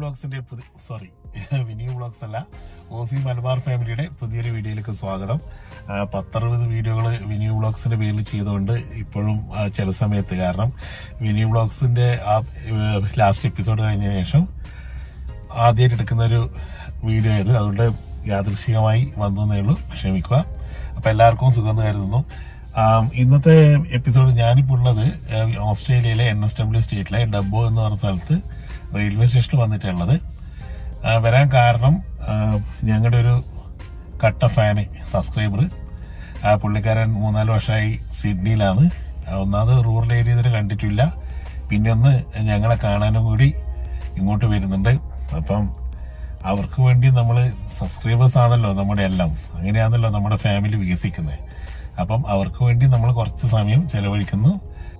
വ്ളോഗ്സിന്റെ പുതിയ സോറി വിനിയു വ്ളോഗ്സ് അല്ല ഓസി മലബാർ ഫാമിലിയുടെ പുതിയൊരു വീഡിയോയിലേക്ക് സ്വാഗതം ആ, പത്തറുപത് വീഡിയോകൾ വിനിയു വ്ളോഗ്സിന്റെ പേരിൽ ചെയ്തുകൊണ്ട് ഇപ്പോഴും ആ, ചില സമയത്ത് കാരണം വിനിയു വ്ളോഗ്സിന്റെ ആ ലാസ്റ്റ് എപ്പിസോഡ് കഴിഞ്ഞ ശേഷം ആദ്യമായിട്ട് എടുക്കുന്ന ഒരു വീഡിയോ ആയത് അതുകൊണ്ട് യാദൃശികമായി വന്നതേ ഉള്ളൂ ക്ഷമിക്കുക അപ്പൊ എല്ലാവർക്കും സുഖം എന്ന് കരുതുന്നു ആം, ഇന്നത്തെ എപ്പിസോഡ് ഞാനിപ്പോൾ ഉള്ളത് ഏഹ്, ഓസ്ട്രേലിയയിലെ എൻ എസ് ഡബ്ല്യു സ്റ്റേറ്റിലെ ഡബ്ബോ എന്ന് പറഞ്ഞ സ്ഥലത്ത് റെയിൽവേ സ്റ്റേഷനിൽ വന്നിട്ടുള്ളത് ആ, വരാൻ കാരണം ആ, ഞങ്ങളുടെ ഒരു കട്ട ഫാന് സബ്സ്ക്രൈബർ ആ പുള്ളിക്കാരൻ മൂന്നാല് വർഷമായി സിഡ്നിയിലാണ് ആ, ഒന്നാമത് റൂറൽ ഏരിയ ഇതുവരെ കണ്ടിട്ടില്ല പിന്നെ ഒന്ന് ഞങ്ങളെ കാണാനും കൂടി ഇങ്ങോട്ട് വരുന്നുണ്ട് അപ്പം അവർക്ക് വേണ്ടി നമ്മൾ സബ്സ്ക്രൈബേഴ്സ് ആണല്ലോ നമ്മുടെ എല്ലാം അങ്ങനെയാണല്ലോ നമ്മുടെ ഫാമിലി വികസിക്കുന്നത് അപ്പം അവർക്ക് വേണ്ടി നമ്മൾ കുറച്ച് സമയം ചെലവഴിക്കുന്നു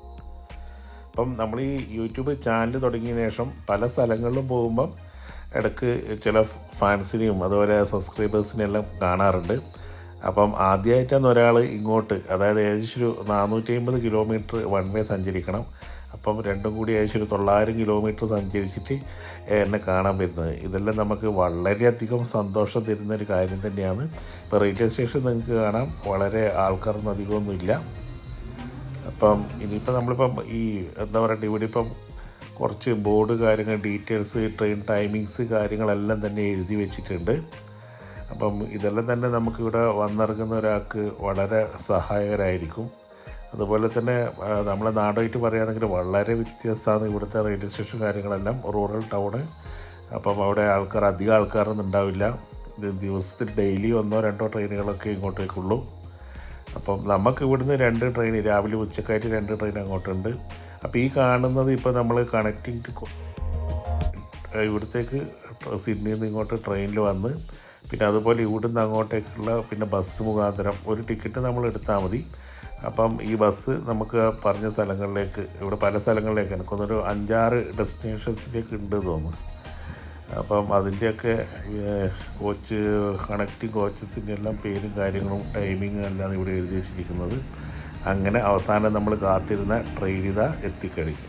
അപ്പം നമ്മൾ ഈ യൂട്യൂബ് ചാനൽ തുടങ്ങിയ ശേഷം പല സ്ഥലങ്ങളിലും പോകുമ്പം ഇടയ്ക്ക് ചില ഫാൻസിനെയും അതുപോലെ സബ്സ്ക്രൈബേഴ്സിനെല്ലാം കാണാറുണ്ട് അപ്പം ആദ്യമായിട്ടാണ് ഒരാൾ ഇങ്ങോട്ട് അതായത് ഏകദേശം ഒരു നാനൂറ്റി അമ്പത് കിലോമീറ്റർ വൺ വേ സഞ്ചരിക്കണം അപ്പം രണ്ടും കൂടി ഏകദേശം ഒരു തൊള്ളായിരം കിലോമീറ്റർ സഞ്ചരിച്ചിട്ട് എന്നെ കാണാൻ വരുന്നത് ഇതെല്ലാം നമുക്ക് വളരെയധികം സന്തോഷം തരുന്ന ഒരു കാര്യം തന്നെയാണ് ഇപ്പോൾ റെയിൽവേ സ്റ്റേഷൻ നിങ്ങൾക്ക് കാണാം വളരെ ആൾക്കാരൊന്നും അധികമൊന്നുമില്ല അപ്പം ഇനിയിപ്പോൾ നമ്മളിപ്പം ഈ എന്താ പറയുക ഇവിടെ ഇപ്പം കുറച്ച് ബോർഡ് കാര്യങ്ങൾ ഡീറ്റെയിൽസ് ട്രെയിൻ ടൈമിങ്സ് കാര്യങ്ങളെല്ലാം തന്നെ എഴുതി വെച്ചിട്ടുണ്ട് അപ്പം ഇതെല്ലാം തന്നെ നമുക്കിവിടെ വന്നിറങ്ങുന്ന ഒരാൾക്ക് വളരെ സഹായകരമായിരിക്കും അതുപോലെ തന്നെ ആ, നമ്മളെ നാടായിട്ട് പറയുകയാണെങ്കിൽ വളരെ വ്യത്യസ്തമാണ് ഇവിടുത്തെ റെയിൽവേ സ്റ്റേഷൻ കാര്യങ്ങളെല്ലാം റൂറൽ ടൗണ് അപ്പം അവിടെ ആൾക്കാർ അധികം ആൾക്കാരൊന്നും ഉണ്ടാവില്ല ഇത് ദിവസത്തിൽ ഡെയിലി ഒന്നോ രണ്ടോ ട്രെയിനുകളൊക്കെ ഇങ്ങോട്ടേക്കുള്ളൂ അപ്പം നമുക്ക് ഇവിടുന്ന് രണ്ട് ട്രെയിൻ രാവിലെ ഉച്ചക്കായിട്ട് രണ്ട് ട്രെയിൻ അങ്ങോട്ടുണ്ട് അപ്പോൾ ഈ കാണുന്നത് ഇപ്പോൾ നമ്മൾ കണക്റ്റിംഗ് ടു ഇവിടത്തേക്ക് ട്ര- സിഡ്നിയിൽ നിന്ന് ഇങ്ങോട്ട് ട്രെയിനിൽ വന്ന് പിന്നെ അതുപോലെ ഇവിടുന്ന് അങ്ങോട്ടേക്കുള്ള പിന്നെ ബസ് മുഖാന്തരം ഒരു ടിക്കറ്റ് നമ്മൾ എടുത്താൽ മതി അപ്പം ഈ ബസ് നമുക്ക് ആ പറഞ്ഞ സ്ഥലങ്ങളിലേക്ക് ഇവിടെ പല സ്ഥലങ്ങളിലേക്ക് എനിക്കൊന്നൊരു അഞ്ചാറ് ഡെസ്റ്റിനേഷൻസിലേക്ക് ഉണ്ട് തോന്നുന്നു അപ്പം അതിൻ്റെയൊക്കെ ഏഹ്, കോച്ച് കണക്റ്റിംഗ് കോച്ചസിൻ്റെ എല്ലാം പേരും കാര്യങ്ങളും ടൈമിങ്ങും എല്ലാം ഇവിടെ എഴുതി വെച്ചിരിക്കുന്നത് അങ്ങനെ അവസാനം നമ്മൾ കാത്തിരുന്ന ട്രെയിൻ ഇതാ എത്തിക്കഴിഞ്ഞു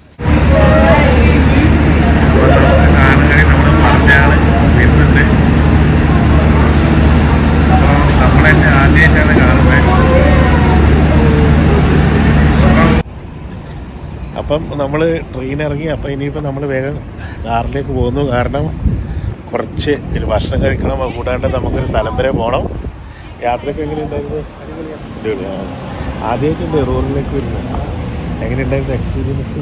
നമ്മളെന്നെ ആദ്യമായിട്ടാണ് കാണുന്നത് അപ്പം നമ്മൾ ട്രെയിൻ ഇറങ്ങി അപ്പം ഇനിയിപ്പോൾ നമ്മൾ വേഗം കാറിലേക്ക് പോകുന്നു കാരണം കുറച്ച് ഒരു ഭക്ഷണം കഴിക്കണം അത് കൂടാണ്ട് നമുക്കൊരു സ്ഥലം വരെ പോകണം യാത്രയൊക്കെ എങ്ങനെയുണ്ടായിരുന്നു അടിപൊളിയാണ് ആദ്യമായിട്ടുണ്ട് റൂറിലേക്ക് വരുന്നത് എങ്ങനെയുണ്ടായിരുന്നു എക്സ്പീരിയൻസ്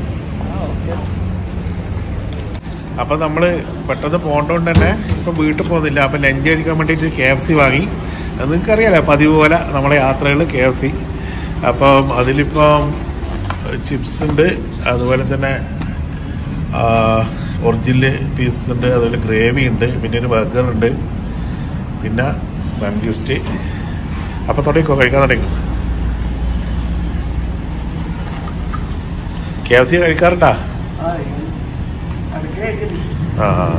അപ്പം നമ്മൾ പെട്ടെന്ന് പോകേണ്ടതുകൊണ്ട് തന്നെ ഇപ്പം വീട്ടിൽ പോകുന്നില്ല അപ്പം ലഞ്ച് കഴിക്കാൻ വേണ്ടിയിട്ട് കെ എഫ് സി വാങ്ങി അത് നിങ്ങൾക്കറിയാലോ പതിവ് പോലെ നമ്മളെ യാത്രകൾ കെ എഫ് സി അപ്പം അതിലിപ്പം ചിപ്സ് ഉണ്ട് അതുപോലെ തന്നെ ഒറിജിനൽ പീസസ് ഉണ്ട് അതുപോലെ ഗ്രേവി ഉണ്ട് പിന്നെ ഒരു ബർഗർ ഉണ്ട് പിന്നെ സൺഗിസ്റ്റ് അപ്പം തുടങ്ങിക്കോ കഴിക്കാൻ തുടങ്ങിക്കോ കെ എഫ് സി കഴിക്കാറുണ്ടാ ആ ആ.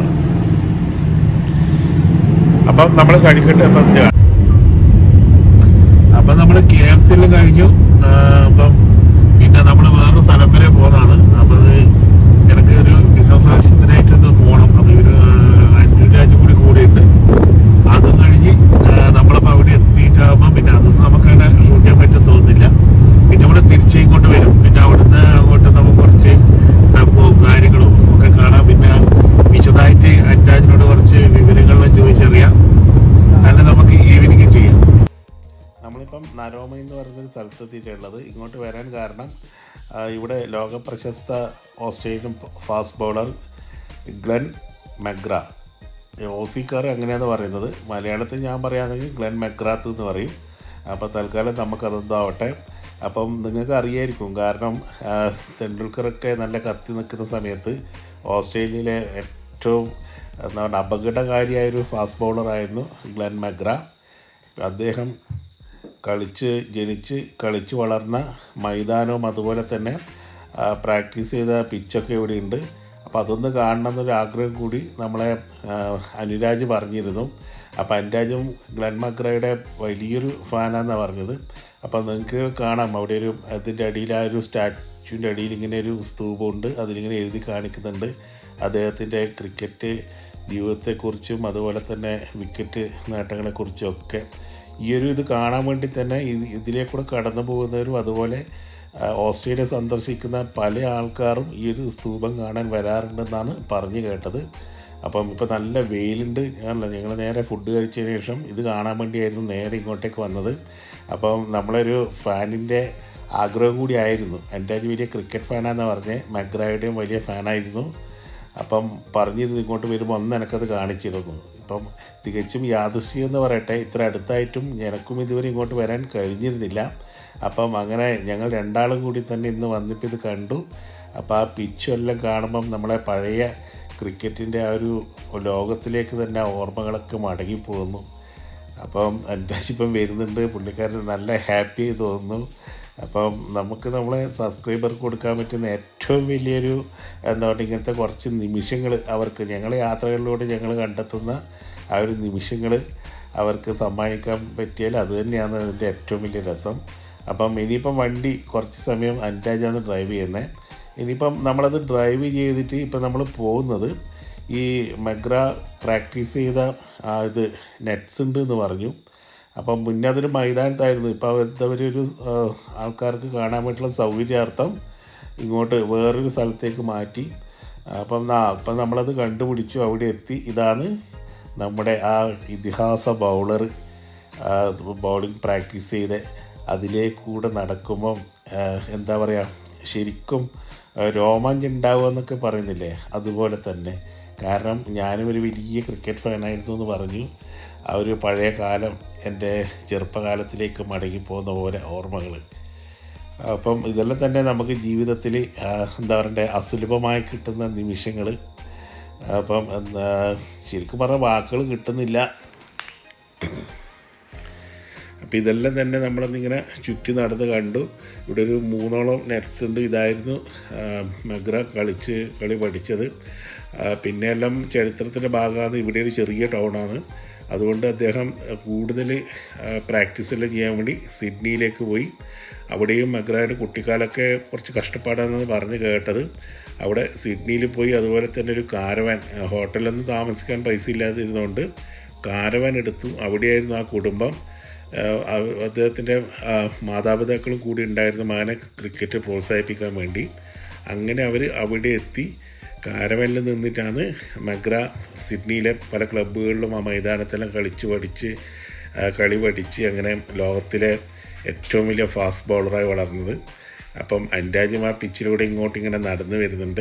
അപ്പം നമ്മൾ കഴിക്കട്ടെ അപ്പം ഇത് കാണാം. അപ്പം നമ്മൾ കെ എഫ് സിയിൽ കഴിഞ്ഞു ആ, അപ്പം പിന്നെ നമ്മൾ വേറൊരു സ്ഥലം വരെ പോകുന്നതാണ് അപ്പം അത് എനിക്ക് ഒരു ബിസിനസ് ആവശ്യത്തിനായിട്ട് ഒന്ന് പോകണം അപ്പം ഇവര് അഞ്ചു രാജ്യം കൂടി കൂടിയുണ്ട് അത് കഴിഞ്ഞ് ആ, നമ്മളപ്പോൾ അവിടെ എത്തിയിട്ടാകുമ്പോൾ പിന്നെ അതൊന്നും നമുക്ക് അങ്ങനെ ഷൂട്ട് ചെയ്യാൻ പറ്റും തോന്നുന്നില്ല പിന്നെ ഇവിടെ തിരിച്ച് ഇങ്ങോട്ട് വരും പിന്നെ അവിടുന്ന് അങ്ങോട്ട് നമുക്ക് കുറച്ച് ഡബ്ബവും കാര്യങ്ങളും ഒക്കെ കാണാം പിന്നെ വിശദമായിട്ട് അറ്റാജിനോട് കുറച്ച് വിവരങ്ങളും ചോദിച്ചറിയാം അത് നമുക്ക് ഈവനിങ് ചെയ്യാം നമ്മളിപ്പം നരോമ എന്ന് പറയുന്നൊരു സ്ഥലത്തെത്തിയിട്ടുള്ളത് ഇങ്ങോട്ട് വരാൻ കാരണം ആ, ഇവിടെ ലോക പ്രശസ്ത Australian fast bowler Glenn McGrath ഓസിക്കാർ അങ്ങനെയാണ് പറയുന്നത് മലയാളത്തിൽ ഞാൻ പറയുകയാണെങ്കിൽ ഗ്ലെൻ മെഗ്രാത്ത് എന്ന് പറയും അപ്പോൾ തൽക്കാലം നമുക്കതെന്താവട്ടെ അപ്പം നിങ്ങൾക്ക് അറിയായിരിക്കും കാരണം ആ, തെണ്ടുൽക്കറൊക്കെ നല്ല കത്തി നിൽക്കുന്ന സമയത്ത് ഓസ്ട്രേലിയയിലെ ഏറ്റവും എന്താ പറയുക അപകടകാരിയായൊരു ഫാസ്റ്റ് ബൗളറായിരുന്നു ഗ്ലെൻ മെഗ്ര അദ്ദേഹം കളിച്ച് ജനിച്ച് കളിച്ച് വളർന്ന മൈതാനവും അതുപോലെ തന്നെ ആ, പ്രാക്ടീസ് ചെയ്ത പിച്ചൊക്കെ ഇവിടെയുണ്ട് അപ്പോൾ അതൊന്ന് കാണണം എന്നൊരു ആഗ്രഹം കൂടി നമ്മളെ ആ, അനുരാജ് പറഞ്ഞിരുന്നു അപ്പോൾ അനുരാജും ഗ്ലെൻ മഗ്രയുടെ വലിയൊരു ഫാനാണെന്നാണ് പറഞ്ഞത് അപ്പോൾ നിങ്ങൾക്ക് കാണാം അവിടെ ഒരു അതിൻ്റെ അടിയിൽ ആ ഒരു സ്റ്റാച്ചു പിച്ചുവിൻ്റെ അടിയിൽ ഇങ്ങനെ ഒരു സ്തൂപമുണ്ട് അതിലിങ്ങനെ എഴുതി കാണിക്കുന്നുണ്ട് അദ്ദേഹത്തിൻ്റെ ക്രിക്കറ്റ് ജീവിതത്തെക്കുറിച്ചും അതുപോലെ തന്നെ വിക്കറ്റ് നേട്ടങ്ങളെക്കുറിച്ചും ഒക്കെ ഈ ഒരു ഇത് കാണാൻ വേണ്ടി തന്നെ ഇത് ഇതിലേക്കൂടെ കടന്നു പോകുന്നവരും അതുപോലെ ആ, ഓസ്ട്രേലിയ സന്ദർശിക്കുന്ന പല ആൾക്കാരും ഈ ഒരു സ്തൂപം കാണാൻ വരാറുണ്ടെന്നാണ് പറഞ്ഞു കേട്ടത് അപ്പം ഇപ്പം നല്ല വെയിലുണ്ട് അല്ല ഞങ്ങൾ നേരെ ഫുഡ് കഴിച്ചതിന് ശേഷം ഇത് കാണാൻ വേണ്ടിയായിരുന്നു നേരെ ഇങ്ങോട്ടേക്ക് വന്നത് അപ്പം നമ്മളൊരു ഫാനിൻ്റെ ആഗ്രഹം കൂടി ആയിരുന്നു എൻ്റെ ഒരു വലിയ ക്രിക്കറ്റ് ഫാനാന്ന് പറഞ്ഞ് മഗ്രായുടെയും വലിയ ഫാനായിരുന്നു അപ്പം പറഞ്ഞിരുന്നു ഇങ്ങോട്ട് വരുമ്പോൾ ഒന്ന് എനിക്കത് കാണിച്ചിരുന്നു ഇപ്പം തികച്ചും യാദൃശ്യം എന്ന് പറയട്ടെ ഇത്ര അടുത്തായിട്ടും എനക്കും ഇതുവരെ ഇങ്ങോട്ട് വരാൻ കഴിഞ്ഞിരുന്നില്ല അപ്പം അങ്ങനെ ഞങ്ങൾ രണ്ടാളും കൂടി തന്നെ ഇന്ന് വന്നിപ്പോൾ ഇത് കണ്ടു അപ്പോൾ ആ പിച്ചും എല്ലാം കാണുമ്പം നമ്മളെ പഴയ ക്രിക്കറ്റിൻ്റെ ആ ഒരു ലോകത്തിലേക്ക് തന്നെ ആ ഓർമ്മകളൊക്കെ മടങ്ങിപ്പോകുന്നു അപ്പം അൻറ്റാശ് ഇപ്പം വരുന്നുണ്ട് പുള്ളിക്കാരൻ നല്ല ഹാപ്പി തോന്നുന്നു അപ്പം നമുക്ക് നമ്മളെ സബ്സ്ക്രൈബർക്ക് കൊടുക്കാൻ പറ്റുന്ന ഏറ്റവും വലിയൊരു എന്താ പറയുക ഇങ്ങനത്തെ കുറച്ച് നിമിഷങ്ങൾ അവർക്ക് ഞങ്ങളെ യാത്രകളിലൂടെ ഞങ്ങൾ കണ്ടെത്തുന്ന ആ ഒരു നിമിഷങ്ങൾ അവർക്ക് സമ്മാനിക്കാൻ പറ്റിയാൽ അത് തന്നെയാണ് അതിൻ്റെ ഏറ്റവും വലിയ രസം അപ്പം ഇനിയിപ്പം വണ്ടി കുറച്ച് സമയം അൻറ്റാജാണ് ഡ്രൈവ് ചെയ്യുന്നത് ഇനിയിപ്പം നമ്മളത് ഡ്രൈവ് ചെയ്തിട്ട് ഇപ്പം നമ്മൾ പോകുന്നത് ഈ മെഗ്ര പ്രാക്ടീസ് ചെയ്ത ആ ഇത് നെറ്റ്സ് ഉണ്ട് എന്ന് പറഞ്ഞു അപ്പം മുന്നേ അതൊരു മൈതാനത്തായിരുന്നു ഇപ്പോൾ അവരൊരു ആൾക്കാർക്ക് കാണാൻ വേണ്ടിയിട്ടുള്ള സൗകര്യാർത്ഥം ഇങ്ങോട്ട് വേറൊരു സ്ഥലത്തേക്ക് മാറ്റി അപ്പം നാ അപ്പം നമ്മളത് കണ്ടുപിടിച്ചു അവിടെ എത്തി ഇതാണ് നമ്മുടെ ആ ഇതിഹാസ ബൗളർ ബൗളിംഗ് പ്രാക്ടീസ് ചെയ്ത് അതിലേക്കൂടെ നടക്കുമ്പം ആ, എന്താ പറയുക ശരിക്കും ആ, രോമാഞ്ചം ഉണ്ടാവുമെന്നൊക്കെ പറയുന്നില്ലേ അതുപോലെ തന്നെ കാരണം ഞാനും ഒരു വലിയ ക്രിക്കറ്റ് ഫാനായിരുന്നു എന്ന് പറഞ്ഞു ആ ഒരു പഴയ കാലം എൻ്റെ ചെറുപ്പകാലത്തിലേക്ക് മടങ്ങിപ്പോകുന്ന പോലെ ഓർമ്മകൾ അപ്പം ഇതെല്ലാം തന്നെ നമുക്ക് ജീവിതത്തിൽ എന്താ പറയണ്ടേ അസുലഭമായി കിട്ടുന്ന നിമിഷങ്ങൾ അപ്പം എന്താ ശരിക്കും പറഞ്ഞാൽ വാക്കുകൾ കിട്ടുന്നില്ല അപ്പോൾ ഇതെല്ലാം തന്നെ നമ്മളൊന്നിങ്ങനെ ചുറ്റി നടന്ന് കണ്ടു ഇവിടെ ഒരു മൂന്നോളം നെറ്റ്സ് ഉണ്ട് ഇതായിരുന്നു ആ, മെഗ്ര കളിച്ച് കളി പഠിച്ചത് ആ, പിന്നെ എല്ലാം ചരിത്രത്തിൻ്റെ ഭാഗമാണ് ഇവിടെ ഒരു ചെറിയ ടൗണാണ് അതുകൊണ്ട് അദ്ദേഹം കൂടുതൽ പ്രാക്ടീസ് എല്ലാം ചെയ്യാൻ വേണ്ടി സിഡ്നിയിലേക്ക് പോയി അവിടെയും മെഗ്രായുടെ കുട്ടിക്കാലൊക്കെ കുറച്ച് കഷ്ടപ്പാടാണെന്ന് പറഞ്ഞ് കേട്ടത് അവിടെ സിഡ്നിയിൽ പോയി അതുപോലെ തന്നെ ഒരു കാരവാൻ ഹോട്ടലൊന്നും താമസിക്കാൻ പൈസ ഇല്ലാതിരുന്നുകൊണ്ട് കാരവാൻ എടുത്തു അവിടെയായിരുന്നു ആ കുടുംബം ആഹ് അവ- അദ്ദേഹത്തിൻ്റെ ആഹ് മാതാപിതാക്കളും കൂടി ഉണ്ടായിരുന്ന മകനെ ക്രിക്കറ്റ് പ്രോത്സാഹിപ്പിക്കാൻ വേണ്ടി അങ്ങനെ അവർ അവിടെ എത്തി കാരവനിൽ നിന്നിട്ടാണ് മഗ്ര സിഡ്നിയിലെ പല ക്ലബ്ബുകളിലും ആ മൈതാനത്തെല്ലാം കളിച്ച് പഠിച്ച് ആഹ് കളി പഠിച്ച് അങ്ങനെ ലോകത്തിലെ ഏറ്റവും വലിയ ഫാസ്റ്റ് ബൗളറായി വളർന്നത് അപ്പം അൻരാജ്യം ആ പിച്ചിലൂടെ ഇങ്ങോട്ട് ഇങ്ങനെ നടന്നു വരുന്നുണ്ട്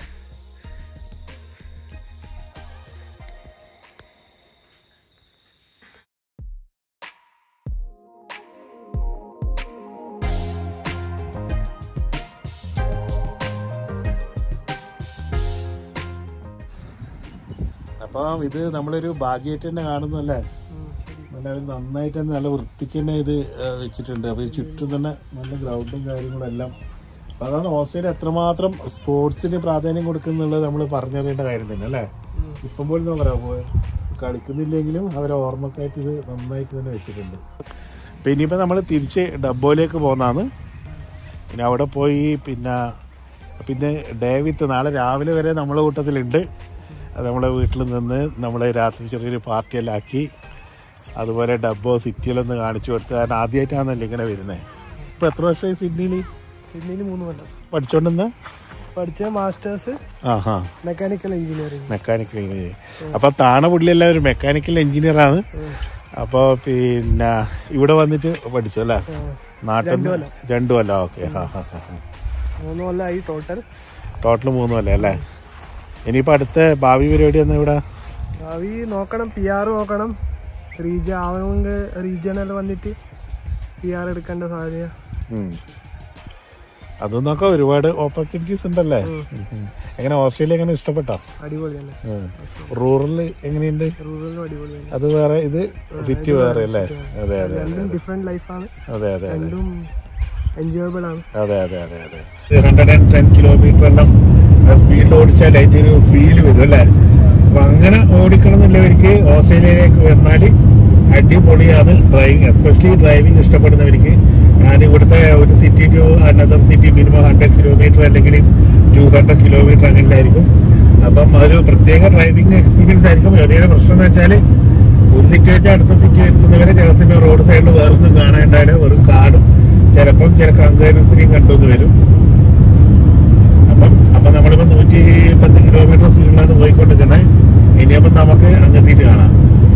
അപ്പം ഇത് നമ്മളൊരു ഭാഗ്യമായിട്ട് തന്നെ കാണുന്നല്ലേ നല്ല ഒരു നന്നായിട്ട് തന്നെ നല്ല വൃത്തിക്ക് തന്നെ ഇത് ആ, വെച്ചിട്ടുണ്ട് അപ്പോൾ ഈ ചുറ്റും തന്നെ നല്ല ഗ്രൗണ്ടും കാര്യങ്ങളും എല്ലാം അപ്പൊ അതാണ് ഓസ്ട്രേലിയ എത്രമാത്രം സ്പോർട്സിന് പ്രാധാന്യം കൊടുക്കുന്നുള്ളത് നമ്മൾ പറഞ്ഞറിയേണ്ട കാര്യം തന്നെ അല്ലേ ഇപ്പം പോലും എന്താ പറയാ കളിക്കുന്നില്ലെങ്കിലും അവരെ ഓർമ്മക്കായിട്ട് ഇത് നന്നായിട്ട് തന്നെ വെച്ചിട്ടുണ്ട് പിന്നെ ഇനിയിപ്പോൾ നമ്മൾ തിരിച്ച് ഡബ്ബോയിലേക്ക് പോകുന്നതാണ് പിന്നെ അവിടെ പോയി പിന്നെ പിന്നെ ഡേവിത്ത് നാളെ രാവിലെ വരെ നമ്മളെ കൂട്ടത്തിലുണ്ട് അത് നമ്മളെ വീട്ടിൽ നിന്ന് നമ്മളെ രാത്രി ചെറിയൊരു പാർട്ടിയെല്ലാം ആക്കി അതുപോലെ ഡബ്ബോ സിറ്റിയിലൊന്ന് കാണിച്ചു കൊടുത്ത് കാരണം ആദ്യമായിട്ടാണല്ലോ ഇങ്ങനെ വരുന്നത് ഇപ്പം എത്ര വർഷമായി സിഡ്നിയിൽ സിഡ്നിയിൽ മൂന്ന് കൊല്ലം പഠിച്ചോണ്ടിരുന്ന പഠിച്ച മാസ്റ്റേഴ്സ് ആ ഹാ മെക്കാനിക്കൽ എഞ്ചിനീയറിംഗ് മെക്കാനിക്കൽ എഞ്ചിനീയർ അപ്പം താണ പുള്ളിയെല്ലാം ഒരു മെക്കാനിക്കൽ എഞ്ചിനീയറാണ് അപ്പോൾ പിന്നെ ഇവിടെ വന്നിട്ട് പഠിച്ചു അല്ലേ നാട്ടിൽ രണ്ട് നിന്ന് കൊല്ലം. രണ്ടു കൊല്ലം ഓക്കെ ഹാ ഹാ ഹാ മൂന്ന് കൊല്ലമായി ടോട്ടൽ ടോട്ടൽ മൂന്ന് കൊല്ലം അല്ലേ ഇനിയിപ്പോൾ അടുത്ത ഭാവി പരിപാടി എന്നാ ഇവിടെ ഭാവി നോക്കണം പി ആർ നോക്കണം റീജ ആവണമെങ്കിൽ റീജിയണൽ വന്നിട്ട് പി ആർ എടുക്കേണ്ട സാധ്യത ഉം. അതും നോക്കാം ഒരുപാട് ഓപ്പർച്യൂണിറ്റീസ് ഉണ്ടല്ലേ ഉം. എങ്ങനെ ഓസ്ട്രേലിയ എങ്ങനെ ഇഷ്ടപ്പെട്ടോ അടിപൊളി തന്നെ റൂറൽ എങ്ങനെയുണ്ട് റൂറലും അടിപൊളി തന്നെ അത് വേറെ ഇത് സിറ്റി വേറെ അല്ലേ അതെ അതെ രണ്ടും ഡിഫറെന്റ് ലൈഫാണ് അതെ അതെ അതെ രണ്ടും എൻജോയബിൾ ആണ് അതെ അതെ അതെ അതെ ഹൺഡ്രഡ് ആൻഡ് ടെൻ കിലോമീറ്റർ എല്ലാം സ്പീഡിൽ ഓടിച്ചാൽ അതിന്റെ ഒരു ഫീൽ വരും അല്ലേ അപ്പൊ അങ്ങനെ ഓടിക്കണം എന്നുള്ളവർക്ക് ഓസ്ട്രേലിയയിലേക്ക് വന്നാൽ അടിപൊളിയാണ് ഡ്രൈവിംഗ് എസ്പെഷ്യലി ഡ്രൈവിംഗ് ഇഷ്ടപ്പെടുന്നവർക്ക് ഞാൻ ഇവിടുത്തെ ഒരു city to another city minimum hundred kilometre അല്ലെങ്കിൽ ടു ഹൺഡ്രഡ് കിലോമീറ്റർ അങ്ങനെയായിരിക്കും അപ്പം ഒരു പ്രത്യേക ഡ്രൈവിംഗ് എക്സ്പീരിയൻസ് ആയിരിക്കും ഒരേ പ്രശ്നം എന്ന് വെച്ചാൽ ഒരു സിറ്റി വെച്ച് അടുത്ത സിറ്റി എത്തുന്നവരെ ചിലപ്പോൾ റോഡ് സൈഡിൽ വേറൊന്നും കാണാണ്ടായാലും വെറും കാടും ചിലപ്പം ചില കങ്കേരശ്രീയും കണ്ടുവന്ന് വരും അപ്പം അപ്പം നമ്മളിപ്പോ നൂറ്റി പത്ത് കിലോമീറ്റർ സ്പീഡിലാണ് പോയിക്കൊണ്ടിരിക്കുന്നത് ഇനിയപ്പം നമുക്ക് അങ്ങെത്തിയിട്ട് കാണാം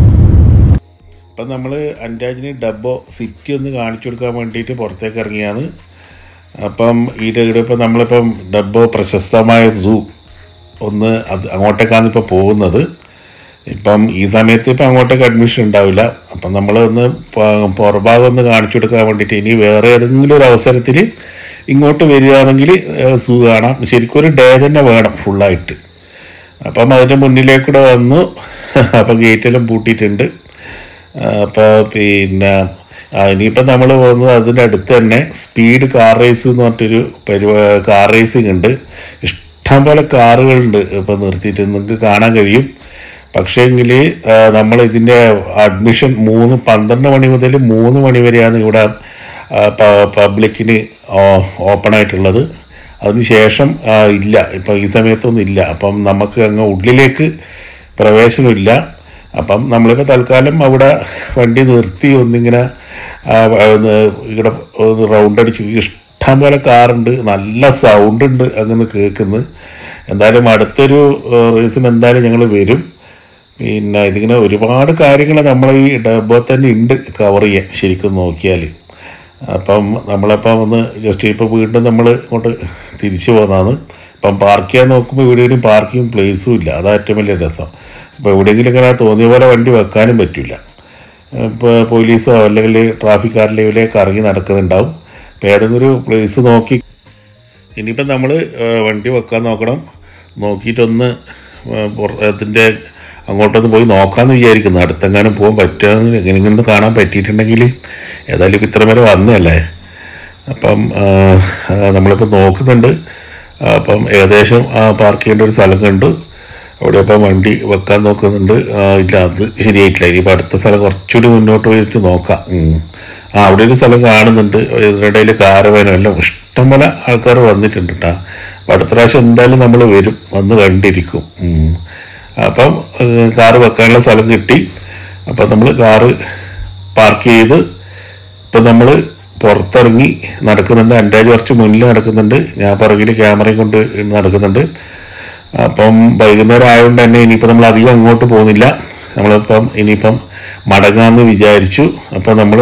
അപ്പം നമ്മൾ അൻരാജിന് ഡബ്ബോ സിറ്റി ഒന്ന് കാണിച്ചു കൊടുക്കാൻ വേണ്ടിയിട്ട് പുറത്തേക്ക് ഇറങ്ങിയാണ് അപ്പം ഈടെ ഇപ്പം നമ്മളിപ്പം ഡബ്ബോ പ്രശസ്തമായ സൂ ഒന്ന് അത് അങ്ങോട്ടേക്കാണ് ഇപ്പോൾ പോകുന്നത് ഇപ്പം ഈ സമയത്ത് ഇപ്പം അങ്ങോട്ടേക്ക് അഡ്മിഷൻ ഉണ്ടാവില്ല അപ്പം നമ്മൾ ഒന്ന് പ- പുറഭാഗം ഒന്ന് കാണിച്ചു കൊടുക്കാൻ വേണ്ടിയിട്ട് ഇനി വേറെ ഏതെങ്കിലും ഒരു അവസരത്തിൽ ഇങ്ങോട്ട് വരികയാണെങ്കിൽ സൂ കാണാം ശരിക്കും ഒരു ഡേ തന്നെ വേണം ഫുള്ളായിട്ട് അപ്പം അതിൻ്റെ മുന്നിലേക്കൂടെ വന്നു അപ്പം ഗേറ്റെല്ലാം പൂട്ടിയിട്ടുണ്ട് അപ്പോൾ പിന്നെ ആ, ഇനിയിപ്പം നമ്മൾ പോകുന്നത് അതിൻ്റെ അടുത്ത് തന്നെ സ്പീഡ് കാർ റേസ് എന്ന് പറഞ്ഞിട്ടൊരു പരിപാ കാർ റേസിംഗ് ഉണ്ട് ഇഷ്ടം പോലെ കാറുകളുണ്ട് ഇപ്പം നിർത്തിയിട്ട് നിങ്ങൾക്ക് കാണാൻ കഴിയും പക്ഷേങ്കിൽ നമ്മൾ ഇതിൻ്റെ അഡ്മിഷൻ മൂന്ന് പന്ത്രണ്ട് മണി മുതൽ മൂന്ന് മണി വരെയാണ് ഇവിടെ ആ, പ- പബ്ലിക്കിന് ഓപ്പൺ ആയിട്ടുള്ളത് അതിനുശേഷം ആ, ഇല്ല ഇപ്പം ഈ സമയത്തൊന്നും ഇല്ല അപ്പം നമുക്ക് അങ്ങ് ഉള്ളിലേക്ക് പ്രവേശനമില്ല അപ്പം നമ്മളിപ്പോൾ തൽക്കാലം അവിടെ വണ്ടി നിർത്തി ഒന്നിങ്ങനെ ആ, ഒന്ന് ഇവിടെ ഒന്ന് റൗണ്ട് അടിച്ച് ഇഷ്ടം പോലെ കാറുണ്ട് നല്ല സൗണ്ട് ഉണ്ട് അങ്ങനെ കേൾക്കുന്നത് എന്തായാലും അടുത്തൊരു റേസിന് എന്തായാലും ഞങ്ങൾ വരും പിന്നെ ഇതിങ്ങനെ ഒരുപാട് കാര്യങ്ങൾ നമ്മൾ ഈ ഡബ്ബോ തന്നെ ഉണ്ട് കവർ ചെയ്യാൻ ശരിക്കും നോക്കിയാൽ അപ്പം നമ്മളപ്പം ഒന്ന് ജസ്റ്റ് ഇപ്പോൾ വീണ്ടും നമ്മൾ ഇങ്ങോട്ട് തിരിച്ചു പോകുന്നതാണ് അപ്പം പാർക്ക് ചെയ്യാൻ നോക്കുമ്പോൾ എവിടെയും പാർക്കിംഗ് പ്ലേസും ഇല്ല അതാ ഏറ്റവും വലിയ രസം അപ്പോൾ എവിടെയെങ്കിലും ഇങ്ങനെ തോന്നിയ പോലെ വണ്ടി വെക്കാനും പറ്റില്ല ഇപ്പോൾ പോലീസോ അല്ലെങ്കിൽ ട്രാഫിക് ആരിലേക്ക് ഇറങ്ങി നടക്കുന്നുണ്ടാവും അപ്പോൾ ഏതെങ്കിലും ഒരു പ്ലേസ് നോക്കി ഇനിയിപ്പം നമ്മൾ വണ്ടി വെക്കാൻ നോക്കണം നോക്കിയിട്ടൊന്ന് അതിൻ്റെ അങ്ങോട്ടൊന്ന് പോയി നോക്കാമെന്ന് വിചാരിക്കുന്നു അടുത്തെങ്ങാനും പോകാൻ പറ്റുമെന്ന് എങ്ങനെയെങ്കിലും കാണാൻ പറ്റിയിട്ടുണ്ടെങ്കിൽ ഏതായാലും ഇപ്പം ഇത്ര വരെ വന്നതല്ലേ അപ്പം ആ, ആ, നമ്മളിപ്പോൾ നോക്കുന്നുണ്ട് ആ, അപ്പം ഏകദേശം പാർക്ക് ചെയ്യേണ്ട ഒരു സ്ഥലം കണ്ടു അവിടെ അപ്പം വണ്ടി വെക്കാൻ നോക്കുന്നുണ്ട് ആ, ഇല്ല അത് ശരിയായിട്ടില്ല ഇനിയിപ്പോൾ അടുത്ത സ്ഥലം കുറച്ചുകൂടി മുന്നോട്ട് പോയിട്ട് നോക്കാം ഉം. ആ അവിടെ ഒരു സ്ഥലം കാണുന്നുണ്ട് ഇതിനിടയിൽ കാരവേനും എല്ലാം ഇഷ്ടംപോലെ ആൾക്കാർ വന്നിട്ടുണ്ട് കേട്ടോ അപ്പം അടുത്ത പ്രാവശ്യം എന്തായാലും നമ്മൾ വരും വന്ന് കണ്ടിരിക്കും ഉം. അപ്പം ഏഹ്, കാറ് വെക്കാനുള്ള സ്ഥലം കിട്ടി അപ്പം നമ്മൾ കാറ് പാർക്ക് ചെയ്ത് ഇപ്പം നമ്മൾ പുറത്തിറങ്ങി നടക്കുന്നുണ്ട് എൻ്റെ കുറച്ച് മുന്നിൽ നടക്കുന്നുണ്ട് ഞാൻ പുറകിൽ ക്യാമറയും കൊണ്ട് നടക്കുന്നുണ്ട് അപ്പം വൈകുന്നേരം ആയതുകൊണ്ട് തന്നെ ഇനിയിപ്പോൾ നമ്മൾ അധികം അങ്ങോട്ട് പോകുന്നില്ല നമ്മളിപ്പം ഇനിയിപ്പം മടങ്ങാമെന്ന് വിചാരിച്ചു അപ്പം നമ്മൾ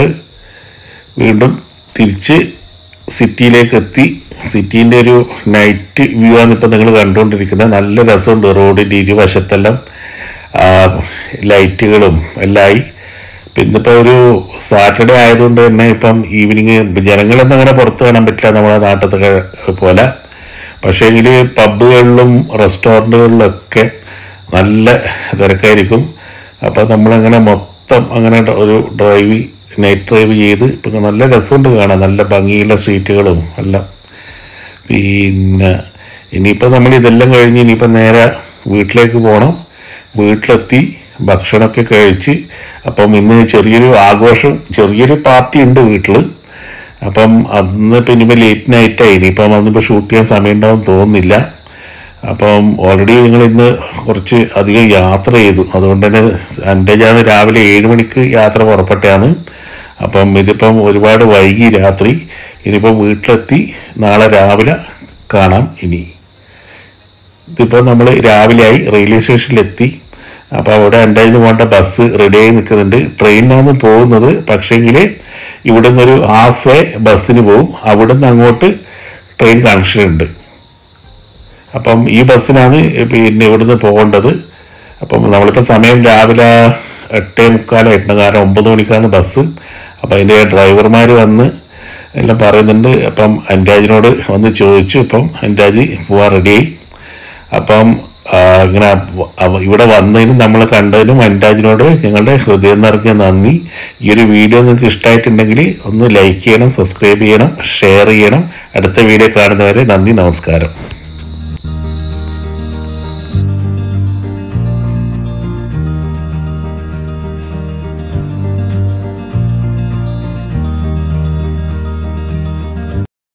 വീണ്ടും തിരിച്ച് സിറ്റിയിലേക്ക് എത്തി സിറ്റീൻ്റെ ഒരു നൈറ്റ് വ്യൂ ആണ് ഇപ്പം നിങ്ങൾ കണ്ടുകൊണ്ടിരിക്കുന്നത് നല്ല രസമുണ്ട് റോഡിൻ്റെ ഇരുവശത്തെല്ലാം ആ, ലൈറ്റുകളും എല്ലാം ആയി പിന്നിപ്പോൾ ഒരു സാറ്റർഡേ ആയതുകൊണ്ട് തന്നെ ഇപ്പം ഈവനിങ് ജനങ്ങളൊന്നും അങ്ങനെ പുറത്ത് കാണാൻ പറ്റില്ല നമ്മുടെ നാട്ടിലത്തെ പോലെ പക്ഷേങ്കിൽ പബ്ബുകളിലും റെസ്റ്റോറൻറ്റുകളിലൊക്കെ നല്ല തിരക്കായിരിക്കും അപ്പം നമ്മളങ്ങനെ മൊത്തം അങ്ങനെ ഒരു ഡ്രൈവ് നൈറ്റ് ഡ്രൈവ് ചെയ്ത് ഇപ്പം നല്ല രസമുണ്ട് കാണാൻ നല്ല ഭംഗിയുള്ള സ്ട്രീറ്റുകളും എല്ലാം പിന്നെ ഇനിയിപ്പോൾ നമ്മൾ ഇതെല്ലാം കഴിഞ്ഞ് ഇനിയിപ്പോൾ നേരെ വീട്ടിലേക്ക് പോകണം വീട്ടിലെത്തി ഭക്ഷണമൊക്കെ കഴിച്ച് അപ്പം ഇന്ന് ചെറിയൊരു ആഘോഷം ചെറിയൊരു പാർട്ടി ഉണ്ട് വീട്ടിൽ അപ്പം അന്ന് ഇപ്പം ഇനിയിപ്പോൾ ലേറ്റ് നൈറ്റായി ഇനിയിപ്പം അന്നിപ്പോൾ ഷൂട്ട് ചെയ്യാൻ സമയം ഉണ്ടാവും തോന്നുന്നില്ല അപ്പം ഓൾറെഡി ഞങ്ങൾ ഇന്ന് കുറച്ച് അധികം യാത്ര ചെയ്തു അതുകൊണ്ട് തന്നെ എൻ്റെ ഞാൻ രാവിലെ ഏഴ് മണിക്ക് യാത്ര പുറപ്പെട്ടാണ് അപ്പം ഇതിപ്പം ഒരുപാട് വൈകി രാത്രി ഇനിയിപ്പം വീട്ടിലെത്തി നാളെ രാവിലെ കാണാം ഇനി ഇതിപ്പോൾ നമ്മൾ രാവിലെയായി റെയിൽവേ സ്റ്റേഷനിലെത്തി അപ്പോൾ അവിടെ എൻ്റെ നിന്ന് പോകേണ്ട ബസ് റെഡിയായി നിൽക്കുന്നുണ്ട് ട്രെയിനിനാണ് പോകുന്നത് പക്ഷേങ്കിൽ ഇവിടെ നിന്നൊരു ഹാഫ് എ ബസ്സിന് പോകും അവിടെ നിന്ന് അങ്ങോട്ട് ട്രെയിൻ കണക്ഷൻ ഉണ്ട് അപ്പം ഈ ബസ്സിനാണ് പിന്നെ ഇവിടുന്ന് പോകേണ്ടത് അപ്പം നമ്മളിപ്പോൾ സമയം രാവിലെ എട്ടേ മുക്കാലായിട്ടുണ്ട് കാരണം ഒമ്പത് മണിക്കാണ് ബസ് അപ്പം അതിൻ്റെ ഡ്രൈവർമാർ വന്ന് എല്ലാം പറയുന്നുണ്ട് അപ്പം അൻരാജിനോട് വന്ന് ചോദിച്ചു അപ്പം അൻരാജ് പോവാൻ റെഡിയായി അപ്പം ആ, ഇങ്ങനെ അവ- ഇവിടെ വന്നതിനും നമ്മൾ കണ്ടതിനും അൻരാജിനോട് ഞങ്ങളുടെ ഹൃദയം നിറഞ്ഞ നന്ദി ഈ ഒരു വീഡിയോ നിങ്ങൾക്ക് ഇഷ്ടമായിട്ടുണ്ടെങ്കിൽ ഒന്ന് ലൈക്ക് ചെയ്യണം സബ്സ്ക്രൈബ് ചെയ്യണം ഷെയർ ചെയ്യണം അടുത്ത വീഡിയോ കാണുന്നവരെ നന്ദി നമസ്കാരം